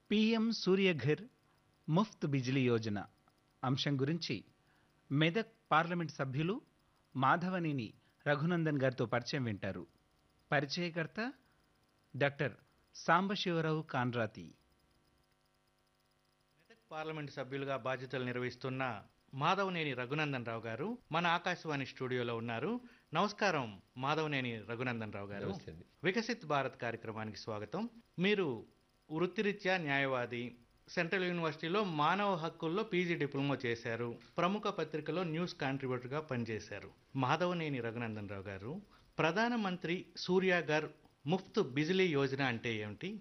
PM Suryaghar Muft Bijli Yojana అంశం గురించి Medak parliament సభ్యులు మాధవనేని రఘునందన్ గారితో పరిచయం వింటారు పరిచయకర్త డాక్టర్ సాంబశివరావు కాన్రాతి మెదక్ పార్లమెంట్ సభ్యులుగా బాధ్యతలు నిర్వహిస్తున్న మాధవనేని రఘునందన్ రావు గారు మన ఆకాశవాణి స్టూడియోలో ఉన్నారు నమస్కారం మాధవనేని రఘునందన్ రావు గారు నమస్తే అండి. వికసిత్ భారత్ కార్యక్రమానికి స్వాగతం మీరు వృత్తిరీత్యా న్యాయవాది సెంట్రల్ యూనివర్సిటీలో మానవ హక్కుల్లో పీజీ డిప్లొమా చేశారు ప్రముఖ పత్రికలో న్యూస్ కాంట్రిబ్యూటర్గా పనిచేశారు మాధవనేని రఘునందన్ రావు గారు ప్రధానమంత్రి సూర్యాగర్ ముఫ్త్ బిజిలీ యోజన అంటే ఏమిటి